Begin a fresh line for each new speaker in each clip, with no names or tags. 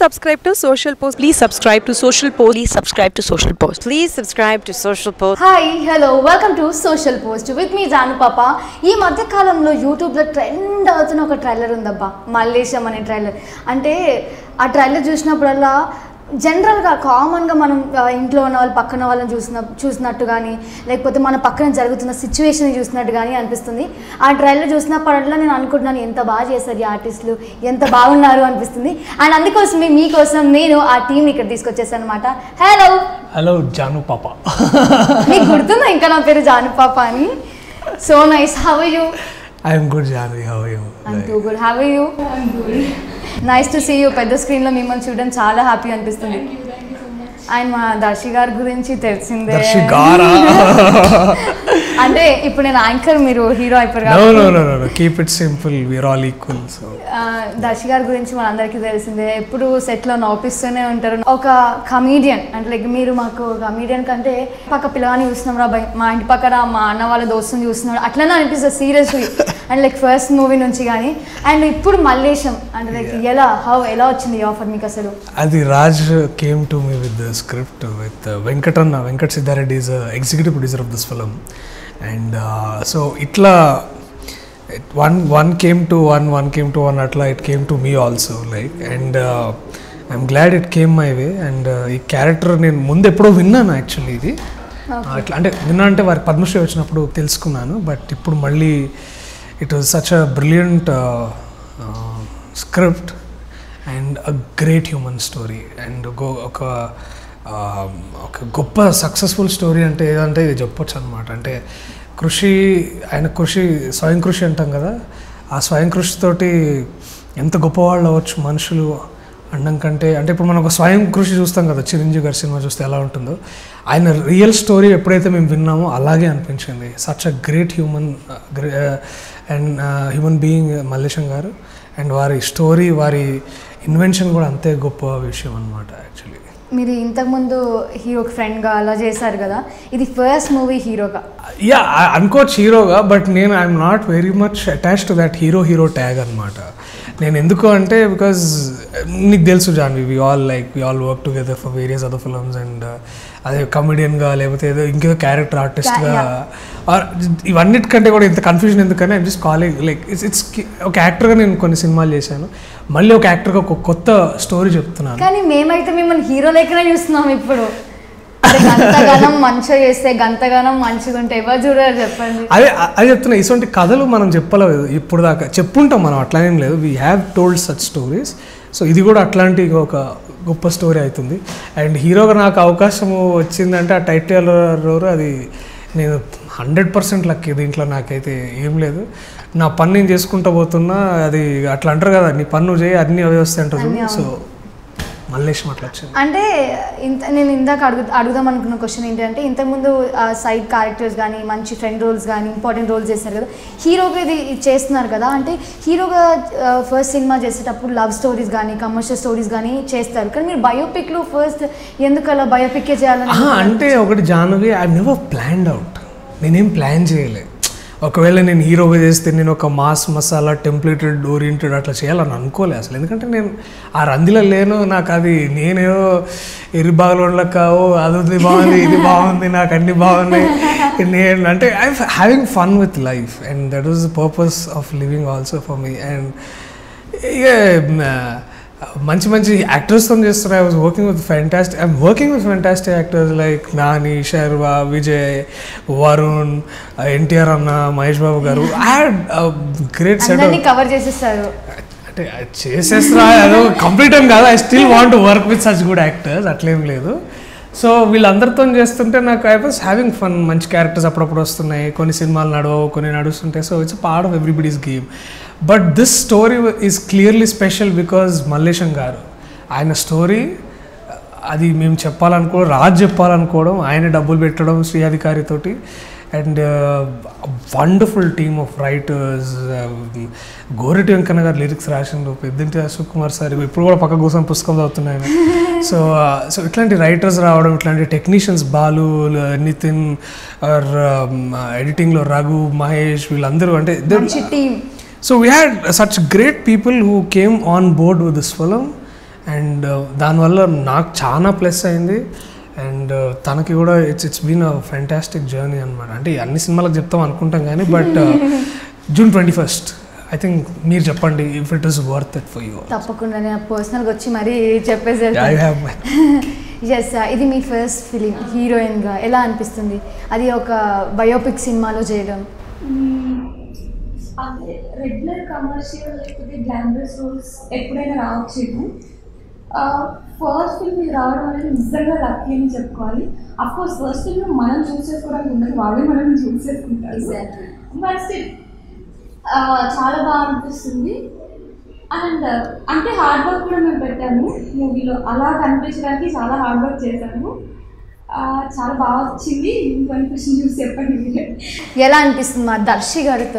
subscribe to Social Post. Please subscribe to Social Post. Please subscribe to Social Post.
Please subscribe to Social Post.
Hi hello welcome to social post with మీ జాను పాప ఈ మధ్య కాలంలో యూట్యూబ్లో trend అవుతున్న ఒక trailer ఉందబ్బా Mallesham అనే trailer అంటే ఆ ట్రైలర్ చూసినప్పుడల్లా జనరల్గా కామన్గా మనం ఆ, ఇంట్లో ఉన్న వాళ్ళు పక్కన వాళ్ళని చూసిన చూసినట్టు కానీ లేకపోతే మన పక్కన జరుగుతున్న సిచ్యువేషన్ చూసినట్టు కానీ అనిపిస్తుంది ఆ ట్రైలర్ చూసినప్పుడల్లా నేను అనుకుంటున్నాను ఎంత బాగా చేశారు ఈ ఆర్టిస్టులు ఎంత బాగున్నారు అనిపిస్తుంది అండ్ అందుకోసమే మీకోసం నేను ఆ టీంని ఇక్కడ తీసుకొచ్చేసాను అనమాట హలో
హలో జాను పాప
మీకు గుర్తుందా ఇంకా నా పేరు జాను పాప అని so nice how you
I'm good Janu how you
I'm too good how you nice to see you పెద్ద స్క్రీన్లో మిమ్మల్ని చూడడం చాలా హ్యాపీ అనిపిస్తుంది అండ్ మా దర్శి గారి గురించి తెలిసిందే
దర్శి గారా
అంటే ఇప్పుడు నేను యాంకర్ మీరు హీరో అయిపోయారు
నో నో
కాబట్టి
no no keep it simple we're all equal so
ఆ, దర్శి గారి గురించి మనందరికీ తెలిసిందే ఎప్పుడు సెట్లో నవ్విస్తూనే ఉంటారు ఒక కమీడియన్ అంటే లైక్ మీరు మాకు కమీడియన్ కంటే పక్క పిల్లగాని చూస్తున్నాం రా భయ్ మా ఇంటి పక్కన మా అన్న వాళ్ళ దోస్తుని చూస్తున్నాడు అట్లనే అనిపిస్తుంది seriously and like first movie నుంచి కానీ అండ్ ఇప్పుడు మల్లేశం అంటే లైక్ ఎలా హౌ ఎలా వచ్చింది ఈ ఆఫర్ మీకు అసలు
అది Raj came to me with the script with వెంకటన్న Venkat Siddareddy is executive producer of this film and so ఇట్లా one one came to one one came to one అట్లా it came to me also like and I'm glad it came my way and ఈ character నేను ముందు ఎప్పుడో విన్నాను actually ఇది అట్లా అంటే విన్నా అంటే వారికి పద్మశ్రీ వచ్చినప్పుడు తెలుసుకున్నాను బట్ ఇప్పుడు మళ్ళీ it was such a brilliant script and a great human story and go ఒక ఆ, ఒక గొప్ప సక్సెస్ఫుల్ స్టోరీ అంటే ఏదంటే ఇది చెప్పొచ్చు అనమాట అంటే కృషి ఆయన కృషి స్వయం కృషి అంటాం కదా ఆ స్వయం కృషితోటి ఎంత గొప్పవాళ్ళు అవ్వచ్చు మనుషులు అండం కంటే అంటే ఇప్పుడు మనం ఒక స్వయం కృషి చూస్తాం కదా చిరంజీవి గారి సినిమా చూస్తే ఎలా ఉంటుందో ఆయన రియల్ స్టోరీ ఎప్పుడైతే మేము విన్నామో అలాగే అనిపించింది such a great human and human being Mallesham garu and వారి స్టోరీ వారి ఇన్వెన్షన్ కూడా అంతే గొప్ప విషయం అనమాట యాక్చువల్లీ
మీరు ఇంతకుముందు హీరోకి ఫ్రెండ్గా అలా చేశారు కదా ఇది ఫస్ట్ మూవీ హీరోగా
యా అనుకోవచ్చు హీరోగా బట్ నేను I'm not very much attach to that hero hero tag అనమాట నేను ఎందుకు అంటే బికాజ్ నీకు తెలుసు Janhvi we all like we all work together for various other films and అదే కమెడియన్గా లేకపోతే ఏదో ఇంకేదో క్యారెక్టర్ ఆర్టిస్ట్గా ఆర్ ఇవన్నిటికంటే కూడా ఇంత కన్ఫ్యూజన్ ఎందుకని I'm just calling like it's it's ఒక యాక్టర్గా నేను కొన్ని సినిమాలు చేశాను మళ్ళీ ఒక యాక్టర్గా ఒక కొత్త స్టోరీ చెప్తున్నాను
కానీ మేమైతే మిమ్మల్ని హీరో లెక్కనే చూస్తున్నాం ఇప్పుడు అంటే గంతగానం మంచిగా చేస్తే గంతగానం మంచిగా ఉంటే ఎవరు చూడరు చెప్పండి
అదే అదే చెప్తున్నా ఇటువంటి కథలు మనం చెప్పలేదు ఇప్పుడు దాకా చెప్పుంటాం మనం అట్లానేం లేదు we have told such stories so ఇది కూడా అట్లాంటి ఒక గొప్ప స్టోరీ అవుతుంది అండ్ హీరోగా నాకు అవకాశం వచ్చిందంటే ఆ టైటిల్ రోర్ అది నేను హండ్రెడ్ పర్సెంట్ లక్కీ దీంట్లో నాకైతే ఏం లేదు నా పని నేను చేసుకుంటూ పోతున్నా అది అట్లా అంటారు కదా నీ పన్ను చేయి అన్ని అవే వస్తాయి అంటారు చూడు. సో మల్లేశం అట్లా వచ్చింది
అంటే ఇంత నేను ఇందాక అడుగు అడుగుదాం అనుకున్న క్వశ్చన్ ఏంటంటే ఇంతకుముందు సైడ్ క్యారెక్టర్స్ కానీ మంచి ఫ్రెండ్ రోల్స్ కానీ ఇంపార్టెంట్ రోల్స్ చేస్తారు కదా హీరోగా ఇది ఇది చేస్తున్నారు కదా అంటే హీరోగా ఫస్ట్ సినిమా చేసేటప్పుడు లవ్ స్టోరీస్ కానీ కమర్షియల్ స్టోరీస్ కానీ చేస్తారు కానీ మీరు బయోపిక్లో ఫస్ట్ ఎందుకు అలా బయోపిక్కే చేయాలని
ఆహా, అంటే ఒకటి Jahnavi I never planned out నేనేం ప్లాన్ చేయలే ఒకవేళ నేను హీరోగా చేస్తే నేను ఒక మాస్ మసాలా టెంప్లేటెడ్ ఓరియంటెడ్ అట్లా చేయాలని అనుకోలే అసలు ఎందుకంటే నేను ఆ రందిలో లేను నాకు అది నేనేదో ఎర్రి బాగలోళ్ళ కావు అది ఉంది బాగుంది ఇది బాగుంది నాకు అన్ని బాగున్నాయి నేను అంటే I having fun with life and that is the purpose of living also for me and ఇక మంచి మంచి యాక్టర్స్తో చేస్తున్నా I was working with fantastic I'm working with fantastic actors like Nani Sharwa Vijay Varun NTR అన్న Mahesh Babu garu I had great set
అందరినీ cover చేసేస్తారు
అంటే అది చేసేస్తా అదో కంప్లీట్ అని కాదు I still want work with such good actors అట్లేం లేదు సో వీళ్ళందరితో చేస్తుంటే నాకు ఐ వాస్ హ్యావింగ్ ఫన్ మంచి క్యారెక్టర్స్ అప్పుడప్పుడు వస్తున్నాయి కొన్ని సినిమాలు నడవవు కొన్ని నడుస్తుంటాయి so it's part of everybody's game but this story is clearly special because Mallesham garu ఆయన స్టోరీ అది మేము చెప్పాలనుకో రాజ్ చెప్పాలనుకోవడం ఆయన డబ్బులు పెట్టడం శ్రీ అధికారితోటి and wonderful team of writers Goreti Venkanna garu lyrics రాసిండ్రు పెద్దంటి అశోక్ కుమార్ సార్ ఇప్పుడు కూడా పక్క కూర్చొని పుస్తకం చదువుతున్నాయి సో సో ఇట్లాంటి రైటర్స్ రావడం ఇట్లాంటి టెక్నీషియన్స్ బాలు నితిన్ ఆర్ ఎడిటింగ్లో రఘు మహేష్ వీళ్ళందరూ అంటే they-
మంచి team
So we had such great people who came on board with this film, and దానివల్ల నాకు చాలా ప్లస్ అయింది అండ్ తనకి కూడా it's it's been a fantastic journey అనమాట అంటే అన్ని సినిమాలకు చెప్తాం అనుకుంటాం కానీ but June twenty first I think మీరు చెప్పండి if it is worth it for you
తప్పకుండా నేను పర్సనల్గా వచ్చి మరీ చెప్పేసి
ఐ హ్యావ్
ఎస్ ఇది మీ ఫస్ట్ ఫిలిం హీరోయిన్గా ఎలా అనిపిస్తుంది అది ఒక బయోపిక్ సినిమాలో చేయడం
అంటే రెగ్యులర్ కమర్షియల్ లేకపోతే గ్లామరస్ రోల్స్ ఎప్పుడైనా రావచ్చేమో ఫస్ట్ ఫిల్మ్ ఇది రావడం అనేది నిజంగా లక్కీ అని చెప్పుకోవాలి అఫ్కోర్స్ ఫస్ట్ ఫిల్మ్ మనం చూస్ చేసుకోవడానికి ఉండదు వాళ్ళే మనం చూస్ చేసుకుంటారు బట్ స్టిల్ చాలా బాగా అనిపిస్తుంది అండ్ అంటే హార్డ్ వర్క్ కూడా మేము పెట్టాము మూవీలో అలా కనిపించడానికి చాలా హార్డ్ వర్క్ చేశాము ఆ, చాలా బాగా వచ్చింది ఇంకొన్ని క్వశ్చన్ చూసి చెప్పండి మీరే.
ఎలా అనిపిస్తుంది మా దర్శి గారితో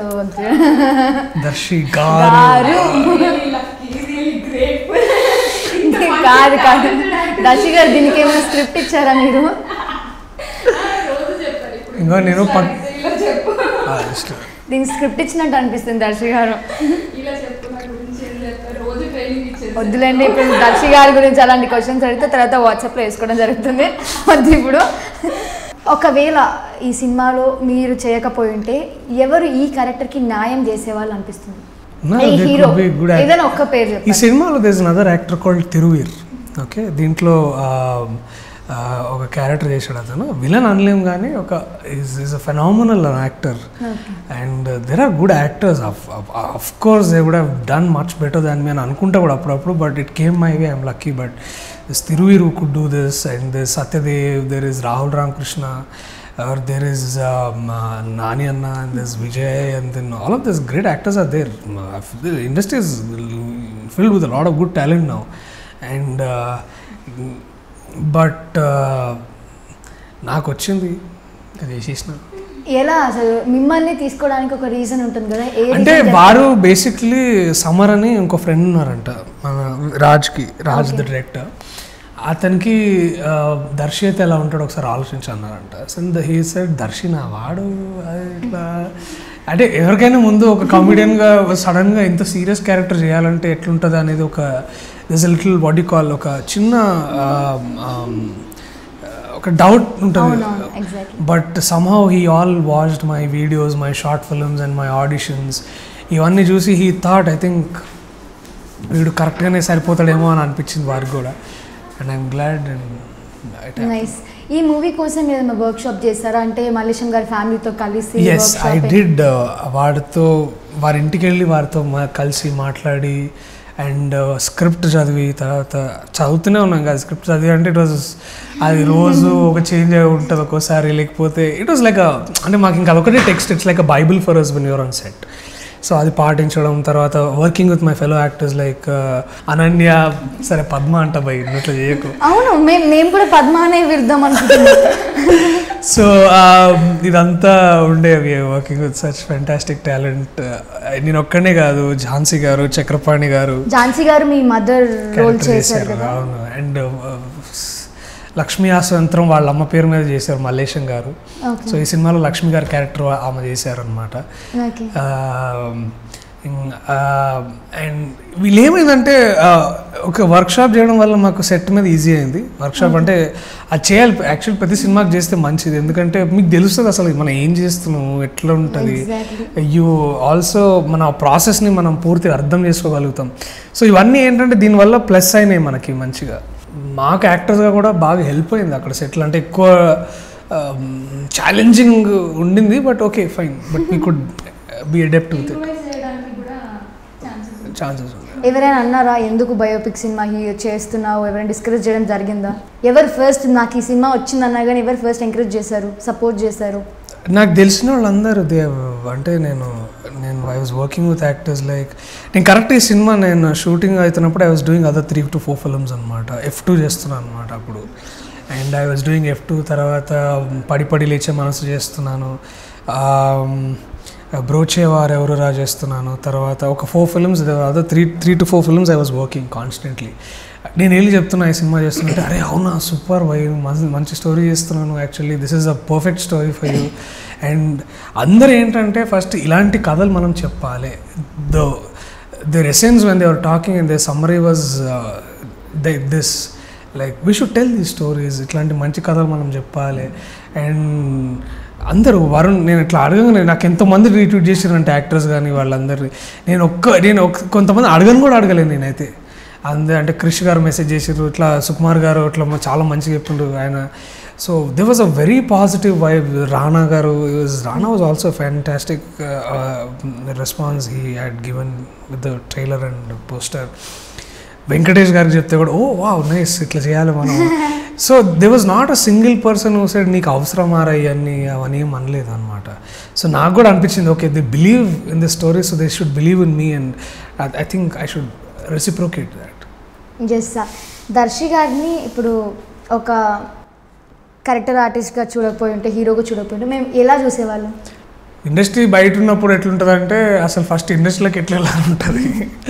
దర్శి గారు
గారు
Really lucky, really grateful. ఇంత మంచి
కాదు కాదు
talented
దర్శి గారు దీనికి ఏమైనా స్క్రిప్ట్ ఇచ్చారా మీరు
actor రోజు చెప్పారు ఇప్పుడు.
ఇంకా నేను పక్-
ఇలా చెప్పు
ఆ, just
దీనికి స్క్రిప్ట్ ఇచ్చినట్టు అనిపిస్తుంది దర్శి గారు
ఇలా చెప్పు నా గురించి ఏం చెప్పారు రోజు ట్రైనింగ్ ఇచ్చేది
వద్దులేండి ఇప్పుడు దర్శి గారి గురించి అలాంటి క్వశ్చన్స్ అడిగితే తర్వాత వాట్సాప్లో వేసుకోవడం జరుగుతుంది వద్దు ఇప్పుడు ఒకవేళ ఈ సినిమాలో మీరు చేయకపోయి ఉంటే ఎవరు ఈ క్యారెక్టర్కి న్యాయం చేసేవాళ్ళు అనిపిస్తుంది
No,
ఈ
there
hero
could be good act-
ఏదైనా ఒక్క పేరు
ఈ
చెప్పండి
సినిమాలో this another actor called Thiruveer okay దీంట్లో ఆ, ఆ, ఒక క్యారెక్టర్ చేశాడు అతను విలన్ అనలేం కానీ ఒక is is a phenomenal actor and there are good actors of course they would have done much better than me అని అనుకుంటా కూడా అప్పుడప్పుడు but it came my way I'm lucky but this Thiruveer could do this and this Satyadev there is Rahul Ramakrishna or there is um, uh, Nani Anna and there's Vijay and then all of these great actors are there. Uh, the industry is filled with a lot of good talent now, and uh, but uh, నాకు వచ్చింది అది చేసేసిన
ఎలా అసలు మిమ్మల్ని తీసుకోవడానికి ఒక reason ఉంటుంది కదా ఏ
అంటే
reason
వారు బేసిక్లీ సమర్ అని ఇంకో ఫ్రెండ్ ఉన్నారంట మన రాజ్కి రాజ్ ద డైరెక్టర్ అతనికి ఆ, దర్శి అయితే ఎలా ఉంటాడో ఒకసారి ఆలోచించి అన్నారంట సో హీ సెడ్ దర్శి నా వాడు అది ఇట్లా అంటే ఎవరికైనా ముందు ఒక కామెడియన్గా సడన్గా ఇంత సీరియస్ క్యారెక్టర్ చేయాలంటే ఎట్లుంటుంది అనేది ఒక దిస్ లిటిల్ బాడీ కాల్ ఒక చిన్న ఆ, ఆ, ఒక డౌట్ ఉంటుంది
అవునవును exactly
but somehow he all watched my videos my short films and my auditions ఇవన్నీ చూసి హీ థాట్ ఐ థింక్ వీడు కరెక్ట్గానే సరిపోతాడేమో అని అనిపించింది వారికి కూడా and I'm glad and
nice ఈ మూవీ కోసం ఏదైనా వర్క్ షాప్ చేస్తారా అంటే మల్లేశం గారి ఫ్యామిలీతో కలిసి
ఎస్ ఐ
workshop ఏ-
డిడ్ వాడితో వారి ఇంటికి వెళ్ళి వారితో మా- కలిసి మాట్లాడి అండ్ స్క్రిప్ట్ చదివి తర్వాత చదువుతూనే ఉన్నాం కదా స్క్రిప్ట్ చదివి అంటే ఇట్ వాజ్ అది రోజు ఒక చేంజ్ అయి ఉంటుంది ఒక్కోసారి లేకపోతే ఇట్ వాజ్ లైక్ అంటే మాకు ఇంకా అదొకటే text it's like a Bible for us when your on set so అది పాటించడం తర్వాత working with my fellow actors like Ananya సరే పద్మ అంట బై ఇట్లా చేయకు
అవును మేము మేము కూడా పద్మానే విరుద్దాం అనుకుంటున్నాం
సో ఇదంతా ఉండేవి working with such fantastic talent నేను ఒక్కనే కాదు ఝాన్సీ గారు చక్రపాణి గారు
ఝాన్సీ గారు మీ మదర్ రోల్
క్యారెక్టర్
చేశారు
చేశారు
కదా
అవును అండ్ లక్ష్మీ ఆస్వంతరం వాళ్ళ అమ్మ పేరు మీద చేశారు మల్లేశం గారు
ఓకే
సో ఈ సినిమాలో లక్ష్మి గారి క్యారెక్టర్ ఆమె చేశారు అనమాట
ఓకే
అండ్ వీళ్ళు ఏమైందంటే ఆ, ఒక వర్క్షాప్ చేయడం వల్ల మాకు సెట్ మీద ఈజీ అయింది వర్క్షాప్ అంటే అది చేయాలి యాక్చువల్ ప్రతి సినిమాకి చేస్తే మంచిది ఎందుకంటే మీకు తెలుస్తుంది అసలు మనం ఏం చేస్తున్నాము ఎట్లా ఉంటుంది
Exactly.
యూ ఆల్సో మన ప్రాసెస్ని మనం పూర్తిగా అర్థం చేసుకోగలుగుతాం సో ఇవన్నీ ఏంటంటే దీనివల్ల ప్లస్ అయినాయి మనకి మంచిగా మాకు యాక్టర్స్గా కూడా బాగా హెల్ప్ అయింది అక్కడ సెటిల్ అంటే ఎక్కువ ఛాలెంజింగ్ ఉండింది but okay fine but we could be adapt with it
చేయడానికి కూడా ఛాన్సెస్
ఛాన్సెస్ ఉన్నాయి
ఎవరైనా అన్నారా ఎందుకు బయోపిక్ సినిమా హీ చేస్తున్నావు ఎవరైనా డిస్కరేజ్ చేయడం జరిగిందా ఎవరు ఫస్ట్ నాకు ఈ సినిమా వచ్చిందన్నా కానీ ఎవరు ఫస్ట్ ఎంకరేజ్ చేశారు సపోర్ట్ చేశారు
నాకు తెలిసిన వాళ్ళందరూ దే అంటే నేను నేను I was working with actors like నేను కరెక్ట్ ఈ సినిమా నేను షూటింగ్ అవుతున్నప్పుడు I was doing other three to four films అనమాట ఎఫ్ టూ చేస్తున్నాను అనమాట అప్పుడు and I was doing F two తర్వాత పడి పడి లేచే మనసు చేస్తున్నాను బ్రోచేవారు ఎవరు రా చేస్తున్నాను తర్వాత ఒక four films other three three to four films I was working constantly నేను వెళ్ళి చెప్తున్నా ఈ సినిమా చేస్తుంటే అరే అవునా సూపర్ వై మంచి మంచి స్టోరీ చేస్తున్నాను actually this is a perfect story for you and అందరూ ఏంటంటే ఫస్ట్ ఇలాంటి కథలు మనం చెప్పాలి the the essence when they are talking and they summary was this like we should tell the stories ఇట్లాంటి మంచి కథలు మనం చెప్పాలి అండ్ అందరూ వరుణ్ నేను ఇట్లా అడగగానే నాకు ఎంతమంది రీట్వీట్ చేసారంటే యాక్టర్స్ కానీ వాళ్ళందరినీ నేను ఒక్క నేను ఒక్క కొంతమంది అడగను కూడా అడగలేను నేనైతే అందరూ అంటే క్రిష్ గారు మెసేజ్ చేసారు ఇట్లా సుకుమార్ గారు ఇట్లా మ- చాలా మంచిగా చెప్పిండ్రు ఆయన so they was a very positive vibe Rana garu Rana was also fantastic response he had given with the trailer and poster Venkatesh గారికి చెప్తే కూడా ఓ వా నైస్ ఇట్లా చేయాలి మనం so they was not a single person side నీకు అవసరమా ఇవన్నీ అవన్నీ ఏం అనలేదు అనమాట సో నాకు కూడా అనిపించింది okay they believe in the story so they should believe in me and I think I should reciprocate that
yes sir Darshi గారిని ఇప్పుడు ఒక క్యారెక్టర్ ఆర్టిస్ట్గా చూడకపోయి ఉంటే హీరోగా చూడకపోయి ఉంటే మేము ఎలా చూసేవాళ్ళం
ఇండస్ట్రీ బయట ఉన్నప్పుడు ఎట్లుంటుంది అంటే అసలు ఫస్ట్ ఇండస్ట్రీలోకి ఎట్లా వెళ్ళాలి ఉంటుంది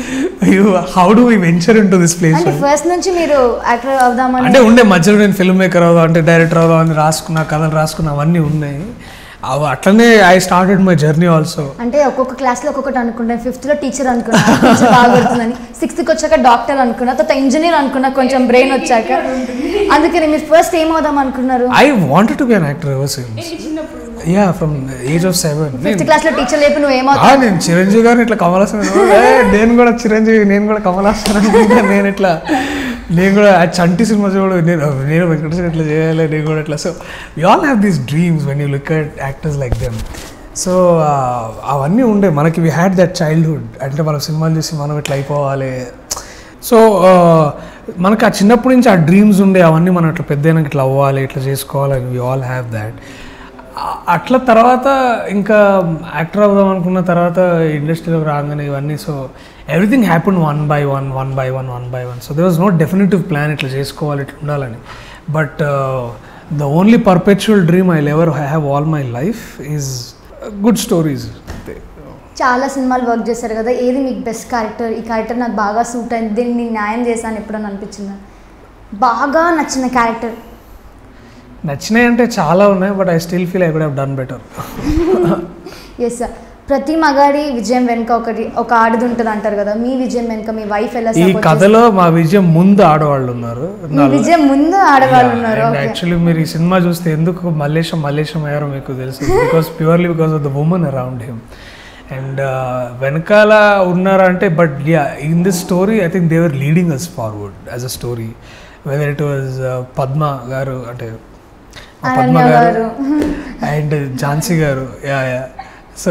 how do we venture into this place
అంటే ఫస్ట్ నుంచి మీరు యాక్టర్ అవుదామని
అంటే ఉండే మధ్యలో నేను ఫిల్మ్ మేకర్ అవుదాం అంటే డైరెక్టర్ అవుదాం అని రాసుకున్న కథలు రాసుకున్న అవన్నీ ఉన్నాయి అవి అట్లనే I started my journey also
అంటే ఒక్కొక్క క్లాస్లో ఒక్కొక్కటి అనుకుంటాను ఫిఫ్త్లో టీచర్ అనుకున్నా టీచర్ బాగా కొడుతుందని సిక్స్త్కి వచ్చాక డాక్టర్ అనుకున్నా తర్వాత ఇంజనీర్ అనుకున్నా కొంచెం బ్రెయిన్ వచ్చాక అందుకని మీరు ఫస్ట్ ఏమవుదాం అనుకున్నారు
I wanted to be an actor ever since yeah from age of seven
fifth క్లాస్లో టీచర్ లేపు నువ్వు
ఆ,
ఏమవుతావు
నేను చిరంజీవి గారిని ఇట్లా కమలాసన్ నేను కూడా చిరంజీవి నేను కూడా కమలాసన్ అనుకుంటా నేను ఇట్లా నేను కూడా ఆ చంటి సినిమా చూడు నేను నేను వెంకటేశ్వర ఇట్లా చేయాలి నేను కూడా ఇట్లా so we all have these dreams when you look at actors like them so అవన్నీ ఉండే మనకి వి హ్యాడ్ దట్ చైల్డ్హుడ్ అంటే మనం సినిమాలు చూసి మనం ఇట్లా అయిపోవాలి సో మనకు ఆ చిన్నప్పటి నుంచి ఆ డ్రీమ్స్ ఉండే అవన్నీ మనం ఇట్లా పెద్ద ఇట్లా అవ్వాలి ఇట్లా చేసుకోవాలి వి ఆల్ హ్యావ్ దాట్ ఆ- అట్లా తర్వాత ఇంకా యాక్టర్ అవుదాం అనుకున్న తర్వాత ఇండస్ట్రీలోకి రాగానే ఇవన్నీ so everything happen one by one one by one one by one so they was no definitive plan ఇట్లా చేసుకోవాలి ఇట్లా ఉండాలని but the only perpetual dream I ever have all my life is good stories
చాలా సినిమాలు work చేశారు కదా ఏది మీకు బెస్ట్ క్యారెక్టర్ ఈ క్యారెక్టర్ నాకు బాగా సూట్ అయింది దీన్ని నేను న్యాయం చేశాను ఎప్పుడని అనిపించిందా బాగా నచ్చిన క్యారెక్టర్
నచ్చినాయి అంటే చాలా ఉన్నాయి but I still feel I could have done better
yes sir ప్రతి మగాడి విజయం వెనుక ఒకటి ఒక ఆడది ఉంటుంది అంటారు కదా మీ విజయం వెనుక మీ వైఫ్ ఎలా
ఈ
support
కథలో మా విజయం ముందు ఆడవాళ్ళు ఉన్నారు
చేస్తారు? మీ విజయం ముందు ఆడవాళ్ళు ఉన్నారు ఓకే
యాక్చువల్లీ మీరు ఈ సినిమా చూస్తే ఎందుకు మల్లేశం మల్లేశం అయ్యారో మీకు తెలుసు because purely because of the women around him and వెనకాల ఉన్నారంటే but yeah in this story I think they were leading us forward as a story whether it was Padma garu అంటే ఆ పద్మ
అనన్య
గారు
గారు.
And Jhansi garu yeah yeah so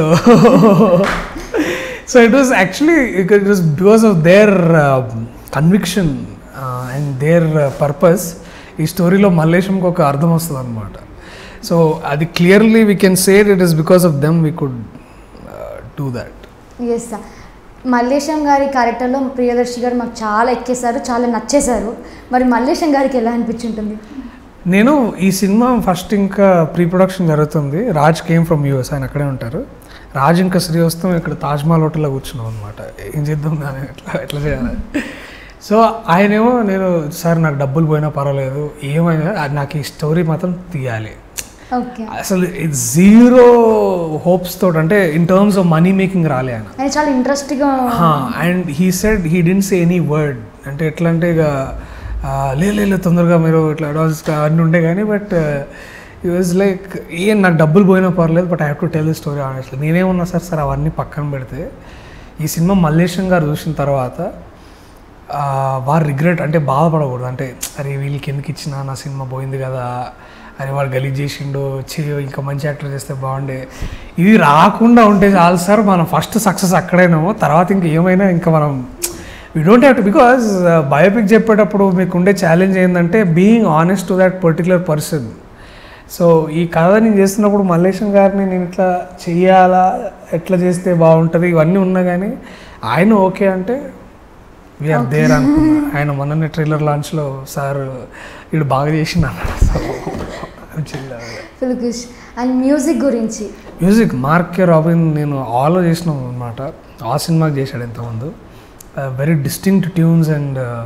so it was actually it was because of their conviction and their purpose ఈ స్టోరీలో మల్లేశంకి ఒక అర్థం వస్తుంది అనమాట సో అది clearly we can said it is because of them we could do that
yes sir Mallesham garu క్యారెక్టర్లో ప్రియదర్శి గారు మాకు చాలా ఎక్కేశారు చాలా నచ్చేశారు మరి మల్లేశం గారికి ఎలా అనిపించుంటుంది
నేను ఈ సినిమా ఫస్ట్ ఇంకా ప్రీ ప్రొడక్షన్ జరుగుతుంది రాజ్ కేమ్ ఫ్రమ్ యూఎస్ ఆయన అక్కడే ఉంటారు రాజ్ ఇంకా శ్రీవస్తం ఇక్కడ తాజ్మహల్ హోటల్లో కూర్చున్నాం అనమాట ఏం చేద్దాం దాన్ని ఎట్లా ఎట్లా చేయాలి సో ఆయనేమో నేను సార్ నాకు డబ్బులు పోయినా పర్వాలేదు ఏమైనా అది నాకు ఈ స్టోరీ మాత్రం తీయాలి
ఓకే
అసలు జీరో హోప్స్ తోటి అంటే in terms of money making రాలే ఆయన
ఆయన చాలా ఇంట్రెస్ట్గా
and he said he didn't say any word అంటే ఎట్లా అంటే ఇక ఆ, లే లే లే, తొందరగా మీరు ఇట్లా అడ్వాన్స్ అన్నీ ఉండే కానీ బట్ ఈ వాజ్ లైక్ ఏం నాకు డబ్బులు పోయినా పర్లేదు but I have to tell the story honestly నేనేమన్నా సార్ సార్ అవన్నీ పక్కన పెడితే ఈ సినిమా మల్లేశం గారు చూసిన తర్వాత ఆ, వారు రిగ్రెట్ అంటే బాధపడకూడదు అంటే అరే వీళ్ళకి ఎందుకు ఇచ్చినా నా సినిమా పోయింది కదా అరే వాడు గలీజ్ చేసిండు చేయో ఇంకా మంచి యాక్టర్ చేస్తే బాగుండే ఇది రాకుండా ఉంటే చాలు సార్ మనం ఫస్ట్ సక్సెస్ అక్కడేనేమో తర్వాత ఇంక ఏమైనా ఇంకా మనం we don't have to because biopic చెప్పేటప్పుడు మీకు ఉండే ఛాలెంజ్ ఏంటంటే being honest to that particular person so ఈ కథ నేను చేస్తున్నప్పుడు మల్లేశం గారిని నేను ఇట్లా చెయ్యాలా ఎట్లా చేస్తే బాగుంటుంది ఇవన్నీ ఉన్నా కానీ ఆయన ఓకే అంటే వీఆర్ దేర్ అనుకున్నా ఆయన మొన్ననే ట్రైలర్ లాంచ్లో సార్ వీడు బాగా చేసిండు అన్నాడు సో
ఫుల్ ఖుష్ అండ్ మ్యూజిక్ గురించి
మ్యూజిక్ మార్కే రాబిన్ నేను ఆలో చేసినాం అనమాట ఆ సినిమాకి చేశాడు ఇంతకుముందు very distinct tunes and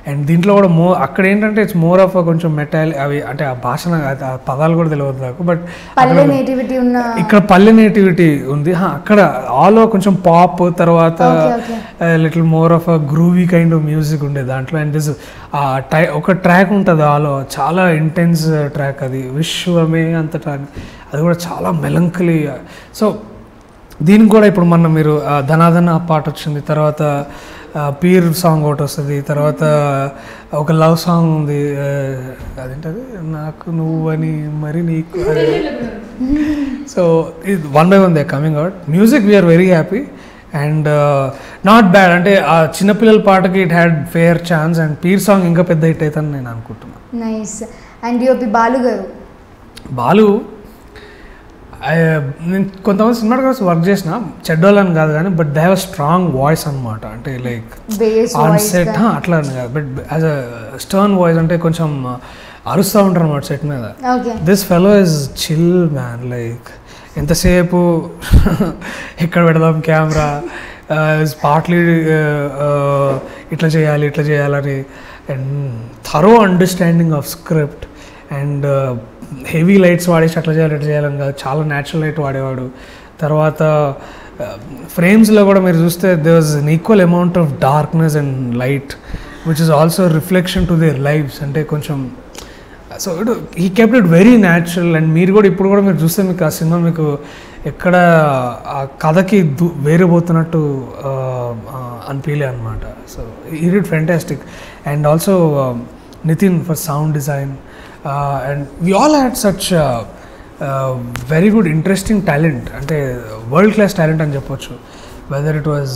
and దీంట్లో కూడా మో అక్కడ ఏంటంటే ఇట్స్ మోర్ ఆఫ్ కొంచెం మెటాల్ అవి అంటే ఆ భాష నాకు- ఆ పదాలు కూడా తెలియదు నాకు బట్
పల్లె నేటివిటీ ఉన్న
ఇక్కడ పల్లె నేటివిటీ ఉంది హా, అక్కడ ఆల్ కొంచెం పాప్ తర్వాత
Okay, okay.
Little more of a groovy kind of music ఉండే దాంట్లో అండ్ దిస్ ఆ టై ఒక ట్రాక్ ఉంటుంది ఆలో చాలా ఇంటెన్స్ ట్రాక్ అది విశ్వమే అంత ట్రాక్ అది కూడా చాలా మెలంకలీ సో దీనికి కూడా ఇప్పుడు మొన్న మీరు ఆ, ధనాధన పాట వచ్చింది తర్వాత ఆ, పీర్ సాంగ్ ఒకటి వస్తుంది తర్వాత ఒక లవ్ సాంగ్ ఉంది ఆ, అదేంటది నాకు నువ్వు అని మరి నీకు అదే సో ఇది one by one they coming out music we're very happy and not bad అంటే ఆ చిన్నపిల్లల పాటకి it had fair chance and పీర్ సాంగ్ ఇంకా పెద్ద హిట్ అవుతుందని నేను అనుకుంటున్నాను
నైస్ అండ్ డిఓపి బాలు గారు
బాలు I, నేను కొంతమంది సినిమా కోసం వర్క్ చేసిన చెడ్డోళ్ళని కాదు కానీ but they have strong voice అనమాట అంటే like
base
on
voice
set అట్లా అని కాదు but as a stern voice అంటే కొంచెం అరుస్తూ ఉంటారు అనమాట సెట్ మీద
okay
this fellow is chill man like ఎంతసేపు ఎక్కడ పెడదాం కెమెరా పార్ట్లీ ఇట్లా చేయాలి ఇట్లా చేయాలని and thorough understanding of script and heavy lights వాడేసి అట్లా చేయాలి ఇట్లా చేయాలని కాదు చాలా న్యాచురల్ లైట్ వాడేవాడు తర్వాత ఫ్రేమ్స్లో కూడా మీరు చూస్తే they was an equal amount of darkness and light which is also reflection to their lifes అంటే కొంచెం so it he kept it very natural and మీరు కూడా ఇప్పుడు కూడా మీరు చూస్తే మీకు ఆ సినిమా మీకు ఎక్కడ ఆ కథకి దు వేరేపోతున్నట్టు అనిపించలే అనమాట so he did fantastic and also Nitin for sound design and we all had such very good interesting talent అంటే వరల్డ్ క్లాస్ టాలెంట్ అని చెప్పొచ్చు whether it was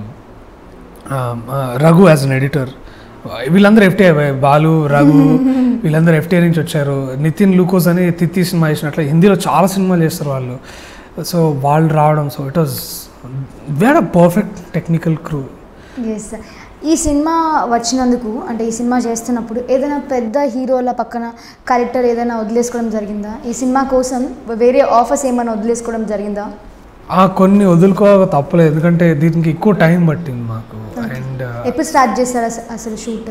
Raghu as an editor వీళ్ళందరూ ఎఫ్టీఐ బాలు రఘు వీళ్ళందరూ ఎఫ్టీఐ నుంచి వచ్చారు నితిన్ లూకోస్ అని తిత్తి సినిమా చేసినట్లు హిందీలో చాలా సినిమాలు చేస్తారు వాళ్ళు సో వాళ్ళు రావడం so it was made a perfect technical crew
as ఈ సినిమా వచ్చినందుకు అంటే ఈ సినిమా చేస్తున్నప్పుడు ఏదైనా పెద్ద హీరోల పక్కన క్యారెక్టర్ ఏదైనా వదిలేసుకోవడం జరిగిందా ఈ సినిమా కోసం వేరే ఆఫర్స్ ఏమైనా వదిలేసుకోవడం జరిగిందా
ఆ కొన్ని వదులుకో తప్పలేదు ఎందుకంటే దీనికి ఎక్కువ టైం పట్టింది మాకు అండ్
ఎప్పుడు స్టార్ట్ చేస్తారు అస- అసలు షూట్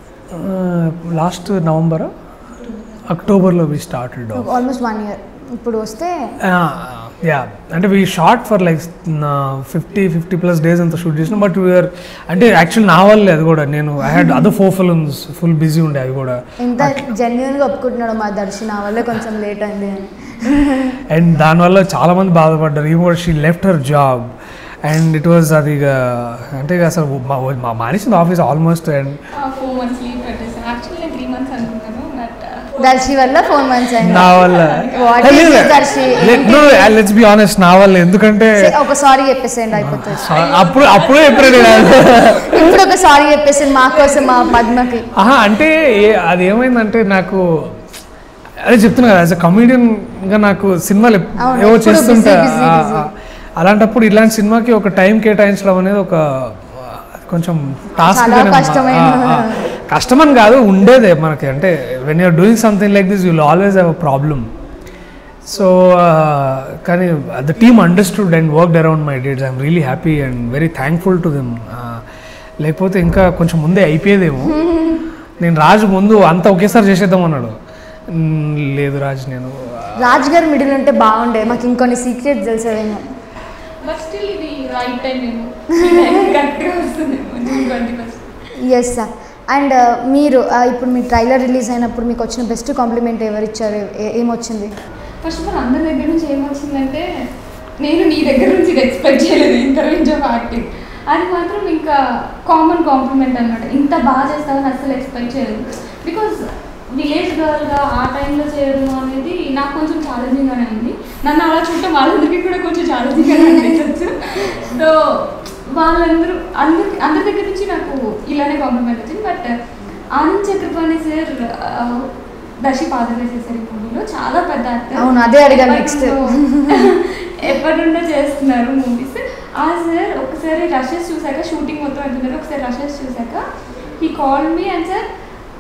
లాస్ట్ నవంబర్ అక్టోబర్లో we started
almost one year ఇప్పుడు వస్తే
యా అంటే we shot for like fifty fifty plus days అంతా షూట్ చేసిన బట్ వీఆర్ అంటే యాక్చువల్ నా వల్లే అది కూడా నేను I had other four films full busy ఉండే అవి కూడా
ఎంత జెన్యున్గా ఒప్పుకుంటున్నాడు మా దర్శన వల్ల కొంచెం లేట్ అయింది అని
అండ్ దానివల్ల చాలా మంది బాధపడ్డారు ఈ కూడా she left her job and it was అది ఇక అంటే ఇక అసలు మా- మా మానేసింది office almost and
four months leave పెట్టేసాను యాక్చువల్లీ నేను త్రీ మంత్స్ అనుకున్నాను బట్
దర్శి వల్ల ఫోర్ మంత్స్ అయింది
నా వల్ల
What is this, Darshi?
Let's be honest నా వల్ల ఎందుకంటే
సే- ఒక సారీ చెప్పేసేయండి అయిపోతుంది
అప్పుడు అప్పుడే ఎప్పుడే నేను
ఇప్పుడు ఒక సారీ చెప్పేసింది మా కోసం మా పద్మకి
ఆహా అంటే ఏ- అది ఏమైందంటే నాకు అదే చెప్తున్నా కదా యాజ్ అ కమీడియన్గా నాకు సినిమాలు ఎప్-
అవును,
ఏవో
ఎప్పుడు
చేస్తుంటా
busy, busy,
ఆ,
busy.
ఆ. అలాంటప్పుడు ఇలాంటి సినిమాకి ఒక టైం కేటాయించడం అనేది ఒక కొంచెం టాస్క్
చాలా కష్టమైన-
కష్టమని కాదు ఉండేదే మనకి అంటే when you're doing something like this you'll always have a problem so కానీ the team understood and worked around my dates I'm really happy and very thankful to them లేకపోతే ఇంకా కొంచెం ముందే అయిపోయేదేమో నేను రాజు ముందు అంతా ఒకేసారి చేసేద్దాం అన్నాడు "మ్, లేదు రాజు నేను
రాజ్ గారు మిడిల్ ఉంటే బాగుండే మాకు ఇంకొన్ని సీక్రెట్స్ తెలిసేదేమో
బట్ స్టిల్ ఇది రైట్ టైం ఏమో కరెక్ట్గా వస్తుంది June twenty first
yes sir and మీరు uh, ఇప్పుడు మీ ట్రైలర్ రిలీజ్ అయినప్పుడు మీకు వచ్చిన బెస్ట్ కాంప్లిమెంట్ ఎవరు ఇచ్చారు ఏ- ఏమొచ్చింది
ఫస్ట్ ఆఫ్ ఆల్ అందరి దగ్గర నుంచి ఏమొచ్చిందంటే నేను నీ దగ్గర నుంచి ఇది ఎక్స్పెక్ట్ చేయలేదు ఇంత రేంజ్ ఆఫ్ యాక్టింగ్ అది మాత్రం ఇంకా కామన్ కాంప్లిమెంట్ అనమాట ఇంత బాగా చేస్తావని అసలు ఎక్స్పెక్ట్ చేయలేదు బికాజ్ విలేజ్ గర్ల్గా ఆ టైంలో చేయడం అనేది నాకు కొంచెం ఛాలెంజింగ్గానే ఉంది నన్ను అలా చూడటం వాళ్ళందరికీ కూడా కొంచెం ఛాలెంజింగ్గానే అనిపించవచ్చు సో వాళ్ళందరూ అందరి అందరి దగ్గర నుంచి నాకు ఇలానే కాంప్లిమెంట్ వచ్చింది బట్ ఆనంద్ చక్రపాణి సార్ దర్శి పాత్ర వేసేసారు ఈ మూవీలో చాలా పెద్ద actor.
అవును, అదే అడిగాను
ఎప్పటి
next.
నుండో- ఎప్పటి నుండో చేస్తున్నారు మూవీస్ ఆ సార్ ఒకసారి రషెస్ చూసాక షూటింగ్ మొత్తం అంటున్నారు ఒకసారి రషెస్ చూసాక ఈ కాల్ మీ అండ్ సార్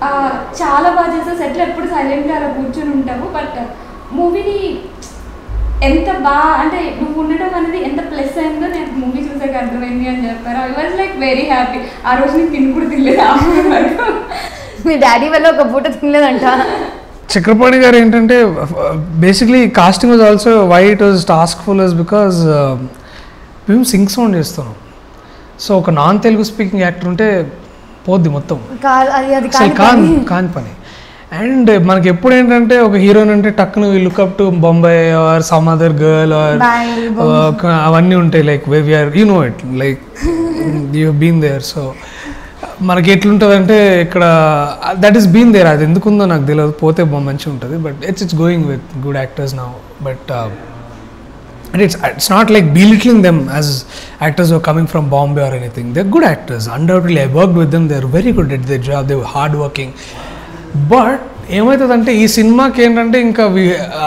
చాలా బాగా చేస్తావు సెట్లో ఎప్పుడు సైలెంట్గా అలా కూర్చొని ఉంటావు బట్ మూవీని ఎంత బాగా అంటే నువ్వు ఉండడం అనేది ఎంత ప్లస్ అయిందో నేను మూవీ చూసాక అర్థమైంది అని చెప్పారు I was like very happy ఆ రోజు నేను తిని కూడా తినలేదు ఆఫ్టర్ వరకు
మీ డాడీ వల్ల ఒక పూట తినలేదంట
చక్రపాణి గారు ఏంటంటే basically casting was also why it was task full is because మేము సింగ్ సౌండ్ చేస్తున్నాం సో ఒక నాన్ తెలుగు స్పీకింగ్ యాక్టర్ ఉంటే పోద్ది మొత్తం
కా- అది అది
అసలు
కాని
కాన్
పని.
కాని పని అండ్ మనకి ఎప్పుడు ఏంటంటే ఒక హీరోయిన్ అంటే టక్కును look up to Bombay or some other girl or
Bangalore,
అవన్నీ ఉంటాయి like we're you know it like you been there so మనకి ఎట్లుంటుంది అంటే ఇక్కడ దట్ ఈస్ బీన్ దేర్ అది ఎందుకుందో నాకు తెలియదు పోతే బా- మంచిగా ఉంటుంది but it's it's going with good actors now but and it's it's not like belittling them as actors who are coming from Bombay or anything. They're good actors. Undoubtedly, I worked with them. They're very good at their job. They were hardworking. But ఏమవుతుందంటే ఈ సినిమాకి ఏంటంటే ఇంకా we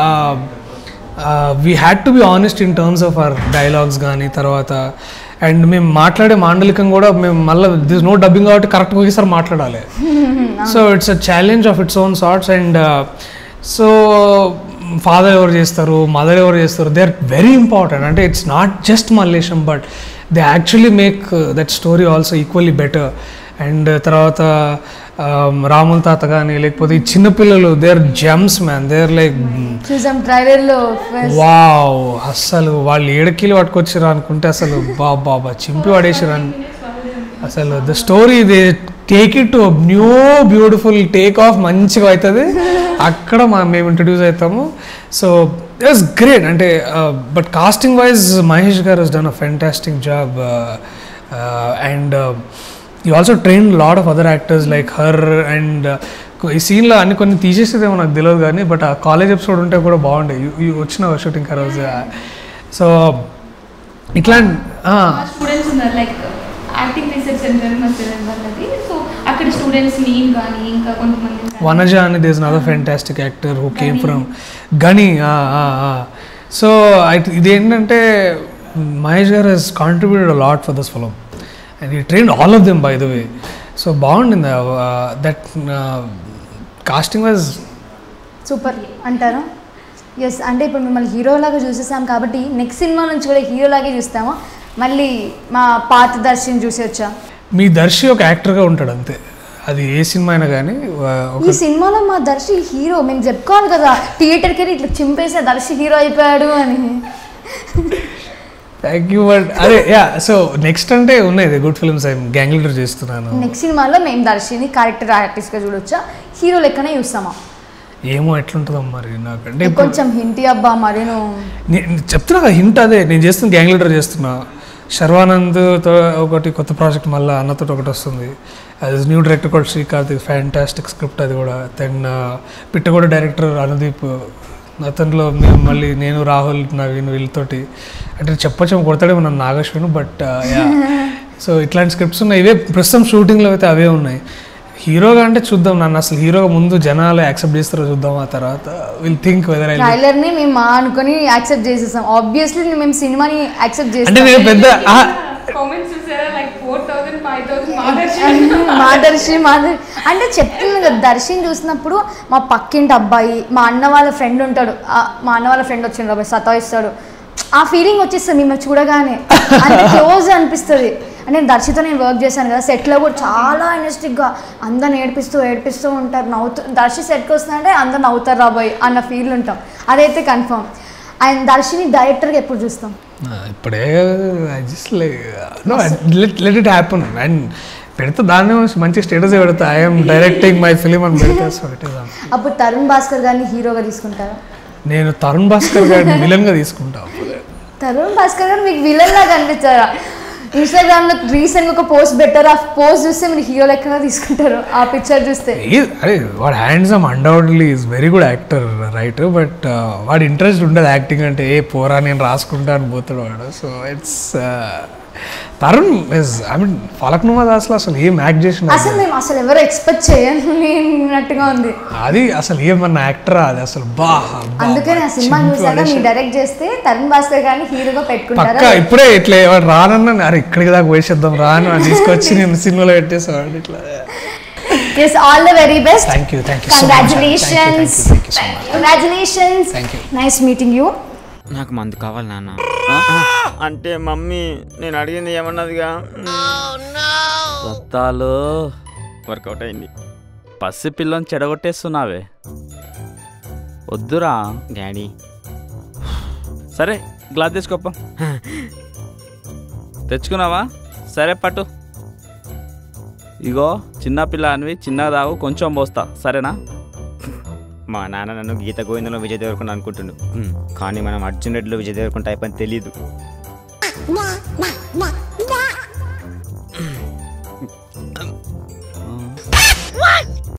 we had to be honest in terms of our dialogues కానీ తర్వాత and మేము మాట్లాడే మాండలికం కూడా మేము మళ్ళీ దిస్ నో డబ్బింగ్ కాబట్టి కరెక్ట్గా ఒకేసారి మాట్లాడాలి so it's a challenge of its own sorts and so father ఎవరు చేస్తారు మదర్ ఎవరు చేస్తారు దే ఆర్ వెరీ ఇంపార్టెంట్ అంటే it's not just Mallesham but they actually make that story also equally better and తర్వాత um, రాముల తాత కానీ లేకపోతే ఈ చిన్నపిల్లలు they are gems man they are like
చూసాం ట్రైలర్ లో
వావ్ అస్సలు వాళ్ళు ఏడకిలు పట్టుకొచ్చారు అనుకుంటే అసలు బా బాబా చింపి పడేసారు అని అసలు the story they take it to new beautiful take off మంచిగా అవుతుంది అక్కడ మా మేము ఇంట్రడ్యూస్ అవుతాము సో ఇట్స్ గ్రేట్ అంటే but casting wise Mahesh garu he's done a fantastic job and he also train lot of other actors like her and ఈ సీన్లో అన్ని కొన్ని తీసేసేదేమో నాకు తెలియదు కానీ బట్ ఆ కాలేజ్ ఎపిసోడ్ ఉంటే కూడా బాగుండే ఈ- ఈ వచ్చిన షూటింగ్ ఆ రోజు సో ఇట్లాంటి
స్టూడెంట్స్ ఉన్నారు లైక్ యాక్టింగ్ రీసెర్చ్ సెంటర్ మా స్టూడెంట్ వాళ్ళది సో అక్కడ స్టూడెంట్స్ నేను కానీ ఇంకా కొంతమంది ఉన్నారు.
వనజ అని there's other fantastic actor who came from Gani so ఇదేంటంటే Mahesh garu he's contributed lot for this film and he train all of them by the way so బాగుండింది దట్ కాస్టింగ్ వాజ్
సూపర్ అంటారా ఎస్ అంటే ఇప్పుడు మిమ్మల్ని హీరోలాగా చూసేసాం కాబట్టి నెక్స్ట్ సినిమా నుంచి కూడా హీరోలాగే చూస్తామా మళ్ళీ మా పాత దర్శిని చూసేవచ్చా
మీ దర్శి ఒక యాక్టర్గా ఉంటాడు అంతే అది ఏ సినిమా అయినా కానీ ఒక
ఈ సినిమాలో మా దర్శి హీరో మేము చెప్పుకోవాలి కదా థియేటర్కి వెళ్ళి ఇట్లా చింపేసే దర్శి హీరో అయిపోయాడు అని
థ్యాంక్ యూ బట్ అదే యా సో నెక్స్ట్ అంటే ఉన్నాయి good films I gang leader చేస్తున్నాను
నెక్స్ట్ సినిమాలో మేము దర్శిని క్యారెక్టర్ ఆర్టిస్ట్గా చూడొచ్చా హీరో లెక్కనే చూస్తామా
ఏమో ఎట్లుంటుందో మరి నాకంటే ఇప్పుడు
కొంచెం హింటీ అబ్బా మరి నువ్వు
నేను చెప్తున్నా కదా హింట్ అదే నేను చేస్తున్న గ్యాంగ్ లీడర్ చేస్తున్నా శర్వానంద్తో ఒకటి కొత్త ప్రాజెక్ట్ మళ్ళీ అన్నతో ఒకటి వస్తుంది అది న్యూ డైరెక్టర్ కూడా శ్రీకాంత్ ఫ్యాంటాస్టిక్ స్క్రిప్ట్ అది కూడా దెన్ పిట్టగూడ డైరెక్టర్ అనుదీప్ అతనిలో మేము మళ్ళీ నేను రాహుల్ నవీన్ వీళ్ళతోటి అంటే చెప్పొచ్చు కొడతాడేమో నన్ను నాగశ్విను బట్ సో ఇట్లాంటి స్క్రిప్ట్స్ ఉన్నాయి ఇవే ప్రస్తుతం షూటింగ్లో అయితే అవే ఉన్నాయి హీరోగా అంటే చూద్దాం నన్ను అసలు హీరోగా ముందు జనాలు యాక్సెప్ట్ చేస్తారో చూద్దాం ఆ తర్వాత will think whether I
trailer ని మేము మా అనుకొని యాక్సెప్ట్ చేసేసాం ఆబ్వియస్లీ మేము సినిమాని యాక్సెప్ట్
అంటే
చేస్తాం
నేను పెద్ద ఆ,
కామెంట్స్ చూసారా like four thousand five thousand మాదర్శి
మాదర్శి మాదర్శి అంటే చెప్తుంది కదా దర్శిని చూసినప్పుడు మా పక్కింటి అబ్బాయి మా అన్న వాళ్ళ ఫ్రెండ్ ఉంటాడు ఆ, మా అన్న వాళ్ళ ఫ్రెండ్ వచ్చిండు అబ్బాయి సతాయిస్తాడు ఆ ఫీలింగ్ వచ్చేస్తుంది మిమ్మల్ని చూడగానే అంటే క్లోజ్ అనిపిస్తుంది అంటే నేను దర్శితో నేను వర్క్ చేశాను కదా సెట్లో కూడా చాలా ఎనర్జెటిక్గా అందరిని ఏడిపిస్తూ ఏడిపిస్తూ ఉంటారు నవ్వుతూ దర్శి సెట్కి వస్తుందంటే అందరు నవ్వుతారు రాబోయ్ అన్న ఫీల్ ఉంటాం అదైతే కన్ఫర్మ్ అండ్ దర్శిని డైరెక్టర్గా ఎప్పుడు చూస్తాం
ఆ, ఇప్పుడే I just like let it happen and పెడితే దాన్ని మంచి స్టేటస్ పెడతా ఐఎమ్ డైరెక్టింగ్ మై ఫిలిం అని పెడతా సో ఇట్ ఇస్
అప్పుడు తరుణ్ భాస్కర్ గారిని హీరోగా తీసుకుంటారా
నేను తరుణ్ భాస్కర్ గారిని విలన్గా తీసుకుంటా
తరుణ్ భాస్కర్ గారు మీకు విలన్ లాగా అనిపించారా ఇన్స్టాగ్రామ్ లో రీసెంట్ ఒక పోస్ట్ పెట్టారు ఆ పోస్ట్ చూస్తే మీరు హీరో లెక్కగా తీసుకుంటారు ఆ పిక్చర్ చూస్తే
He- అరే వాడు handsome undoubtedly is very good actor right but వాడి ఇంట్రెస్ట్ ఉండదు యాక్టింగ్ అంటే ఏ పోరా నేను రాసుకుంటా అని పోతాడు వాడు so it's Tarun is I mean Falaknuma దాస్లో అసలు ఏం యాక్ట్ చేసిన
అసలు మేము అసలు ఎవరు ఎక్స్పెక్ట్ చేయనట్టుగా ఉంది
అది అసలు ఏమన్నా యాక్టరా అది అసలు బా బా,
అందుకని ఆ
బా,
సినిమా
చింపి
చూసాక
పడేసి.
మీరు డైరెక్ట్ చేస్తే తరుణ్ భాస్కర్ గారిని హీరోగా
పక్క
పెట్టుకుంటారా
ఇప్పుడే ఇట్లా వాడు రానన్నా అరే ఇక్కడికి దాకా వేసేద్దాం రాను అని తీసుకొచ్చి నేను సినిమాలో పెట్టేసేవాడు ఇట్లా
yes all the very best
thank you thank you so much
congratulations
thank you so much
congratulations
Thank you.
Nice meeting you
నాకు మందు కావాలి నాన్న
అంటే మమ్మీ నేను అడిగింది ఏమన్నదిగా
రత్తాలు
వర్కౌట్ అయింది
పసి పిల్లని చెడగొట్టేస్తున్నావే వద్దురా
డాడీ
సరే గ్లాస్ తీసుకోప్ప తెచ్చుకున్నావా సరే పట్టు ఇగో చిన్న పిల్లానివి చిన్నగా తాగు కొంచెం పోస్తా సరేనా
మా నాన్న నన్ను గీత గోవిందంలో విజయ్ దేవరకొండ అనుకుంటుండు హ్మ్. కానీ మనం అర్జున్ రెడ్డిలో విజయ్ దేవరకొండ అయిపోయి తెలీదు